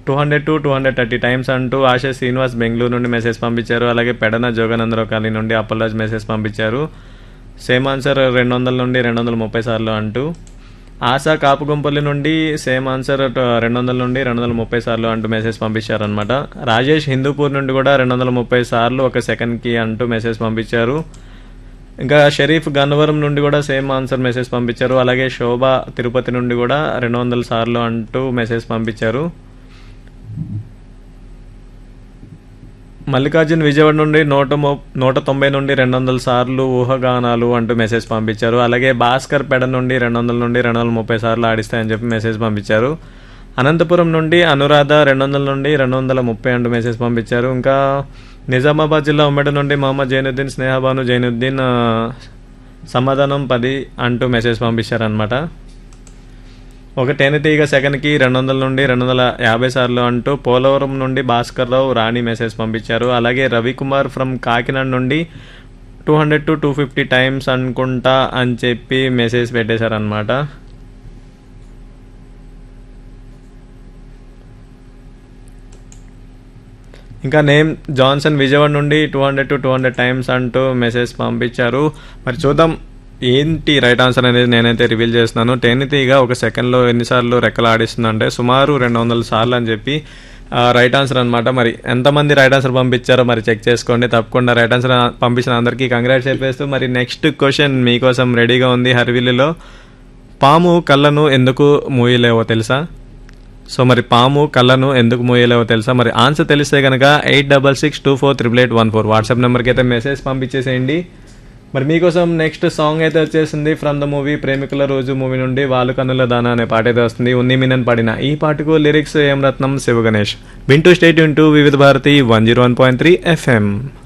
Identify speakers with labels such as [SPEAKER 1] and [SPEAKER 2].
[SPEAKER 1] two hundred to two hundred thirty times అంటూ ఆశా శ్రీనివాస్ బెంగళూరు నుండి message పంపించారు అలాగే పెడన జోగానందరావు కాలనీ నుండి అప్పలరాజ్ మెసేజ్ పంపించారు సేమ్ ఆన్సర్ రెండు వందల నుండి రెండు వందల ముప్పై సార్లు అంటూ ఆశా కాపుగుంపల్లి నుండి సేమ్ ఆన్సర్ రెండు వందల నుండి రెండు వందల ముప్పై సార్లు అంటూ మెసేజ్ పంపించారనమాట రాజేష్ హిందూపూర్ నుండి కూడా రెండు వందల ముప్పై సార్లు ఒక సెకండ్కి అంటూ మెసేజ్ పంపించారు ఇంకా షరీఫ్ గన్నవరం నుండి కూడా సేమ్ ఆన్సర్ మెసేజ్ పంపించారు అలాగే శోభ తిరుపతి నుండి కూడా రెండు వందల సార్లు అంటూ మెసేజ్ పంపించారు మల్లికార్జున్ విజయవాడ నుండి నూట మొ నూట తొంభై నుండి రెండు వందల సార్లు ఊహగానాలు అంటూ మెసేజ్ పంపించారు అలాగే భాస్కర్ పెడ నుండి రెండు వందల నుండి రెండు వందల ముప్పై సార్లు ఆడిస్తాయని చెప్పి మెసేజ్ పంపించారు అనంతపురం నుండి అనురాధ రెండు వందల నుండి రెండు వందల ముప్పై అంటూ మెసేజ్ పంపించారు ఇంకా నిజామాబాద్ జిల్లా ఉమ్మడి నుండి మహమ్మద్ జైనుద్దీన్ స్నేహబాను జైనుద్దీన్ ఆ, సమాధానం పది అంటూ మెసేజ్ పంపించారనమాట ఒక తేనెటీగ సెకండ్కి రెండు వందల నుండి రెండు వందల యాభై సార్లు అంటూ పోలవరం నుండి భాస్కర్ రావు రాణి మెసేజ్ పంపించారు అలాగే రవికుమార్ ఫ్రమ్ కాకినాడ నుండి two hundred to two fifty times అనుకుంటా అని చెప్పి మెసేజ్ పెట్టేశారనమాట ఇంకా నేమ్ జాన్సన్ విజయవాడ నుండి two hundred to two hundred times అంటూ మెసేజ్ పంపించారు మరి చూద్దాం ఏంటి రైట్ ఆన్సర్ అనేది నేనైతే రివీల్ చేస్తున్నాను టెన్తీగా ఒక సెకండ్లో ఎన్నిసార్లు రెక్కలు ఆడిస్తుందంటే సుమారు రెండు వందల సార్లు అని చెప్పి ఆ, రైట్ ఆన్సర్ అనమాట మరి ఎంతమంది రైట్ ఆన్సర్ పంపించారో మరి చెక్ చేసుకోండి తప్పకుండా రైట్ ఆన్సర్ పంపించిన అందరికీ కంగ్రాట్స్ చెప్పేస్తూ మరి నెక్స్ట్ క్వశ్చన్ మీకోసం రెడీగా ఉంది హర్విల్లులో పాము కళ్ళను ఎందుకు మూయలేవో తెలుసా సో మరి పాము కళ్ళను ఎందుకు మూయలేవో తెలుసా మరి ఆన్సర్ తెలిస్తే కనుక eight double six two four triple eight one four WhatsApp నెంబర్కి అయితే మెసేజ్ పంపించేసేయండి మరి మీకోసం నెక్స్ట్ సాంగ్ అయితే వచ్చేసింది ఫ్రమ్ ద మూవీ ప్రేమికుల రోజు మూవీ నుండి వాళ్ళు కన్నుల దాన అనే పాట అయితే వస్తుంది ఉన్ని మీనన్ పాడిన ఈ పాటకు లిరిక్స్ ఏం రత్నం శివ గణేష్ వింటూ stay tuned into Vividh Bharati one zero one point three FM